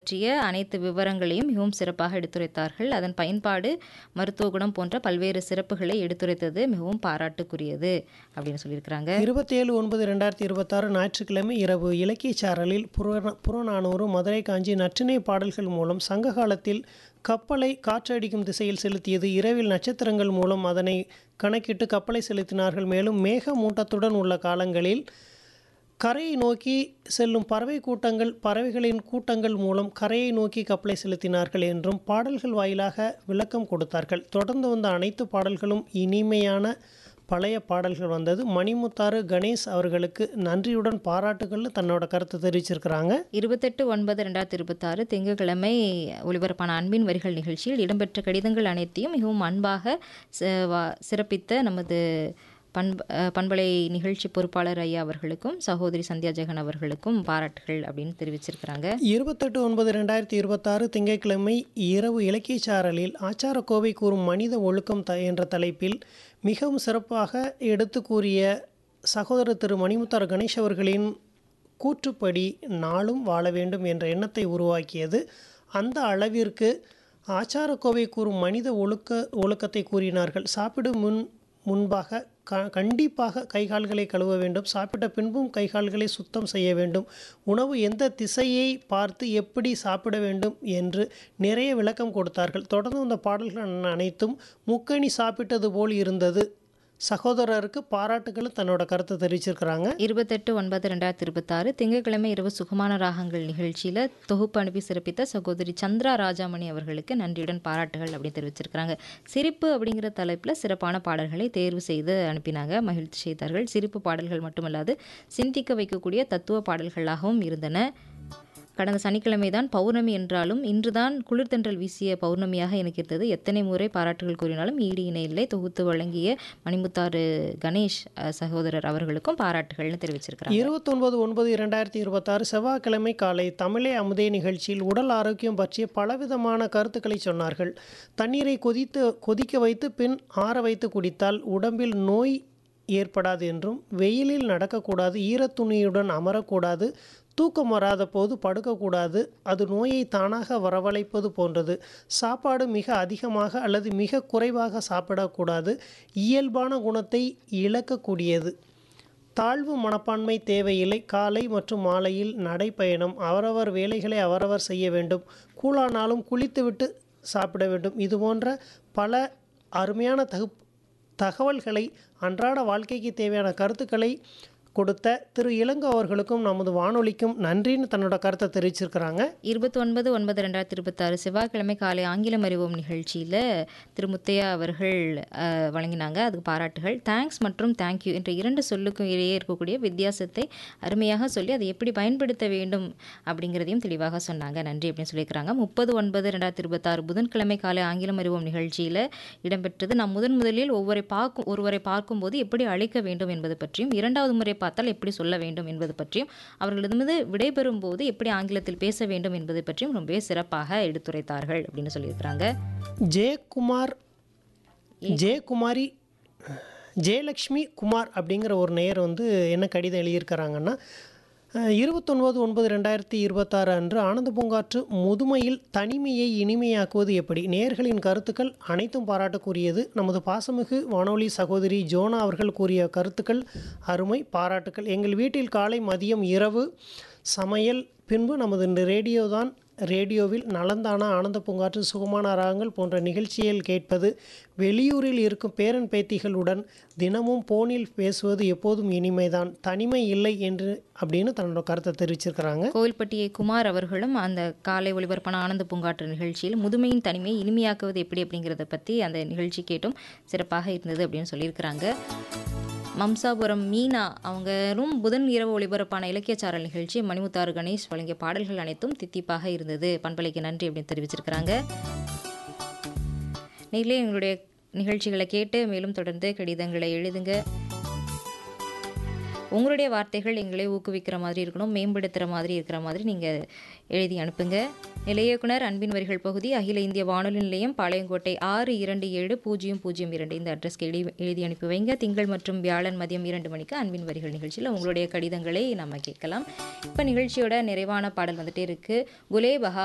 பற்றிய அனைத்து விவரங்களையும் மிகவும் சிறப்பாக எடுத்துரைத்தார்கள் அதன் பயன்பாடு மருத்துவ குணம் போன்ற பல்வேறு சிறப்புகளை எடுத்துரைத்தது மிகவும் பாராட்டுக்குரியது அப்படின்னு சொல்லியிருக்கிறாங்க இருபத்தேழு ஒன்பது ரெண்டாயிரத்தி இருபத்தாறு ஞாயிற்றுக்கிழமை இரவு இலக்கிய சாரலில் புற புறநானூறு மதுரை காஞ்சி நற்றினை பாடல்கள் மூலம் சங்க காலத்தில் கப்பலை காற்றடிக்கும் திசையில் செலுத்தியது இரவில் நட்சத்திரங்கள் மூலம் அதனை கணக்கிட்டு கப்பலை செலுத்தினார்கள் மேலும் மேக மூட்டத்துடன் உள்ள காலங்களில் கரையை நோக்கி செல்லும் பறவை கூட்டங்கள் பறவைகளின் கூட்டங்கள் மூலம் கரையை நோக்கி கப்பலை செலுத்தினார்கள் என்றும் பாடல்கள் வாயிலாக விளக்கம் கொடுத்தார்கள் தொடர்ந்து வந்த அனைத்து பாடல்களும் இனிமையான பழைய பாடல்கள் வந்தது மணிமுத்தாறு கணேஷ் அவர்களுக்கு நன்றியுடன் பாராட்டுகள்னு தன்னோட கருத்தை தெரிவிச்சிருக்கிறாங்க இருபத்தெட்டு ஒன்பது ரெண்டாயிரத்தி இருபத்தாறு திங்கட்கிழமை ஒலிபரப்பான அன்பின் வரிகள் நிகழ்ச்சியில் இடம்பெற்ற கடிதங்கள் அனைத்தையும் மிகவும் அன்பாக ச- வா- சிறப்பித்த நமது பண்ப அஹ் பண்பலை நிகழ்ச்சி பொறுப்பாளர் ஐயா அவர்களுக்கும் சகோதரி சந்தியா ஜெகன் அவர்களுக்கும் பாராட்டுகள் அப்படின்னு தெரிவிச்சிருக்கிறாங்க இருபத்தெட்டு ஒன்பது ரெண்டாயிரத்தி இருபத்தாறு திங்கட்கிழமை இரவு இலக்கிய சாரலில் ஆச்சார கோவை கூறும் மனித ஒழுக்கம் த என்ற தலைப்பில் மிகவும் சிறப்பாக எடுத்து கூறிய சகோதரர் திரு மணிமுத்தார் கணேஷ் அவர்களின் கூற்றுப்படி நாளும் வாழ வேண்டும் என்ற எண்ணத்தை உருவாக்கியது அந்த அளவிற்கு ஆச்சார கோவை கூறும் மனித ஒழுக்க ஒழுக்கத்தை கூறினார்கள் சாப்பிடும் முன் முன்பாக க கண்டிப்பாக கைகால்களை கழுவ வேண்டும் சாப்பிட்ட பின்பும் கைகால்களை சுத்தம் செய்ய வேண்டும் உணவு எந்த திசையை பார்த்து எப்படி சாப்பிட வேண்டும் என்று நிறைய விளக்கம் கொடுத்தார்கள் தொடர்ந்து அந்த பாடல்கள் அனைத்தும் முக்கணி சாப்பிட்டது போல் இருந்தது சகோதரருக்கு பாராட்டுகளும் தன்னோட கருத்தை தெரிவிச்சிருக்கிறாங்க இருபத்தெட்டு ஒன்பது ரெண்டாயிரத்தி இருபத்தாறு திங்கட்கிழமை இரவு சுகமான ராகங்கள் நிகழ்ச்சியில் தொகுப்பு அனுப்பி சிறப்பித்த சகோதரி சந்திரா ராஜாமணி அவர்களுக்கு நன்றியுடன் பாராட்டுகள் அப்படின்னு தெரிவிச்சிருக்கிறாங்க சிரிப்பு அப்படிங்கிற தலைப்பில் சிறப்பான பாடல்களை தேர்வு செய்து அனுப்பினாங்க மகிழ்ச்சி செய்தார்கள் சிரிப்பு பாடல்கள் மட்டுமல்லாது சிந்திக்க வைக்கக்கூடிய தத்துவ பாடல்களாகவும் இருந்தன கடந்த சனிக்கிழமை தான் பௌர்ணமி என்றாலும் இன்றுதான் குளிர்தென்றல் வீசிய பௌர்ணமியாக எனக்கு இருந்தது எத்தனை முறை பாராட்டுகள் கூறினாலும் ஈடு இணை இல்லை தொகுத்து வழங்கிய மணிமுத்தாறு கணேஷ் அஹ், சகோதரர் அவர்களுக்கும் பாராட்டுகள்னு தெரிவிச்சிருக்கிறாங்க இருபத்தொன்பது ஒன்பது இரண்டாயிரத்தி இருபத்தாறு செவ்வாய்க்கிழமை காலை தமிழே அமுதே நிகழ்ச்சியில் உடல் ஆரோக்கியம் பற்றிய பலவிதமான கருத்துக்களை சொன்னார்கள் தண்ணீரை கொதித்து கொதிக்க வைத்து பின் ஆற வைத்து குடித்தால் உடம்பில் நோய் ஏற்படாது என்றும் வெயிலில் நடக்கக்கூடாது ஈரத்துணியுடன் அமரக்கூடாது தூக்கம் வராத போது படுக்கக்கூடாது அது நோயை தானாக வரவழைப்பது போன்றது சாப்பாடு மிக அதிகமாக அல்லது மிக குறைவாக சாப்பிடக்கூடாது இயல்பான குணத்தை இழக்கக்கூடியது தாழ்வு மனப்பான்மை தேவையில்லை காலை மற்றும் மாலையில் நடைப்பயணம் அவரவர் வேலைகளை அவரவர் செய்ய வேண்டும் கூழானாலும் குளித்துவிட்டு சாப்பிட வேண்டும் இது போன்ற பல அருமையான தகு தகவல்களை அன்றாட வாழ்க்கைக்கு தேவையான கருத்துக்களை கொடுத்த திரு இளங்கோ அவர்களுக்கும் நமது வானொலிக்கும் நன்றின்னு தன்னோட கருத்தை தெரிவிச்சிருக்கிறாங்க இருபத்தி ஒன்பது ஒன்பது ரெண்டாயிரத்தி இருபத்தாறு செவ்வாய்க்கிழமை காலை ஆங்கிலம் அறிவோம் நிகழ்ச்சியில் திரு முத்தையா அவர்கள் அஹ், வழங்கினாங்க அதுக்கு பாராட்டுகள் தேங்க்ஸ் மற்றும் தேங்க்யூ என்ற இரண்டு சொல்லுக்கும் இடையே இருக்கக்கூடிய வித்தியாசத்தை அருமையாக சொல்லி அதை எப்படி பயன்படுத்த வேண்டும் அப்படிங்கிறதையும் தெளிவாக சொன்னாங்க நன்றி அப்படின்னு சொல்லியிருக்கிறாங்க முப்பது ஒன்பது ரெண்டாயிரத்தி இருபத்தாறு புதன்கிழமை காலை ஆங்கிலம் அறிவோம் நிகழ்ச்சியில் இடம்பெற்றது நாம் முதன் முதலில் ஒவ்வொரு பார்க்கும் ஒருவரை பார்க்கும்போது எப்படி அழைக்க வேண்டும் என்பது பற்றியும் இரண்டாவது முறை பார்த்தால் எப்படி சொல்ல வேண்டும் என்பது பற்றியும் அவர்களிடமிருந்து விடைபெறும் போது எப்படி ஆங்கிலத்தில் பேச வேண்டும் என்பது பற்றியும் ரொம்பவே சிறப்பாக எடுத்துரைத்தார்கள் அப்படின்னு சொல்லியிருக்கிறாங்க ஜெயக்குமார் ஜெயக்குமாரி ஜெயலக்ஷ்மி குமார் அப்படிங்கிற ஒரு நேயர் வந்து என்ன கடிதம் எழுதியிருக்கிறாங்கன்னா அஹ், இருபத்தொன்பது ஒன்பது ரெண்டாயிரத்தி இருபத்தாறு அன்று ஆனந்த பூங்காற்று முதுமையில் தனிமையை இனிமையாக்குவது எப்படி நேயர்களின் கருத்துக்கள் அனைத்தும் பாராட்டுக்குரியது நமது பாசமிகு வானொலி சகோதரி ஜோனா அவர்கள் கூறிய கருத்துக்கள் அருமை பாராட்டுக்கள் எங்கள் வீட்டில் காலை மதியம் இரவு சமையல் பின்பு நமது இந்த ரேடியோ தான் ரேடியோவில் நலந்தானா ஆனந்த பூங்காற்று சுகமான ராகங்கள் போன்ற நிகழ்ச்சியில் கேட்பது வெளியூரில் இருக்கும் பேரன் பேத்திகளுடன் தினமும் போனில் பேசுவது எப்போதும் இனிமைதான் தனிமை இல்லை என்று அப்படின்னு தன்னோட கருத்தை தெரிவிச்சிருக்கிறாங்க கோவில்பட்டியை குமார் அவர்களும் அந்த காலை ஒளிபரப்பான ஆனந்த பூங்காற்று நிகழ்ச்சியில் முதுமையின் தனிமையை இனிமையாக்குவது எப்படி அப்படிங்கிறத பற்றி அந்த நிகழ்ச்சி கேட்டும் சிறப்பாக இருந்தது அப்படின்னு சொல்லியிருக்கிறாங்க மம்சாபுரம் மீனா அவங்களும் புதன் இரவு ஒளிபரப்பான இலக்கியச்சாரல் நிகழ்ச்சி மணிமுத்தாறு கணேஷ் வழங்கிய பாடல்கள் அனைத்தும் தித்திப்பாக இருந்தது பண்பலைக்கு நன்றி அப்படின்னு தெரிவிச்சிருக்கிறாங்க நீங்களே எங்களுடைய நிகழ்ச்சிகளை கேட்டு மேலும் தொடர்ந்து கடிதங்களை எழுதுங்க உங்களுடைய வார்த்தைகள் எங்களை ஊக்குவிக்கிற மாதிரி இருக்கணும் மேம்படுத்துகிற மாதிரி இருக்கிற மாதிரி நீங்கள் எழுதி அனுப்புங்க நிலைய இயக்குனர் அன்பின் வரிகள் பகுதி அகில இந்திய வானொலி நிலையம் பாளையங்கோட்டை ஆறு இரண்டு ஏழு பூஜ்ஜியம் பூஜ்ஜியம் இரண்டு இந்த அட்ரஸ்க்கு எழுதி எழுதி அனுப்பி வைங்க திங்கள் மற்றும் வியாழன் மதியம் இரண்டு மணிக்கு அன்பின் வரிகள் நிகழ்ச்சியில் உங்களுடைய கடிதங்களை நம்ம கேட்கலாம் இப்போ நிகழ்ச்சியோட நிறைவான பாடல் வந்துட்டே இருக்கு குலே பஹா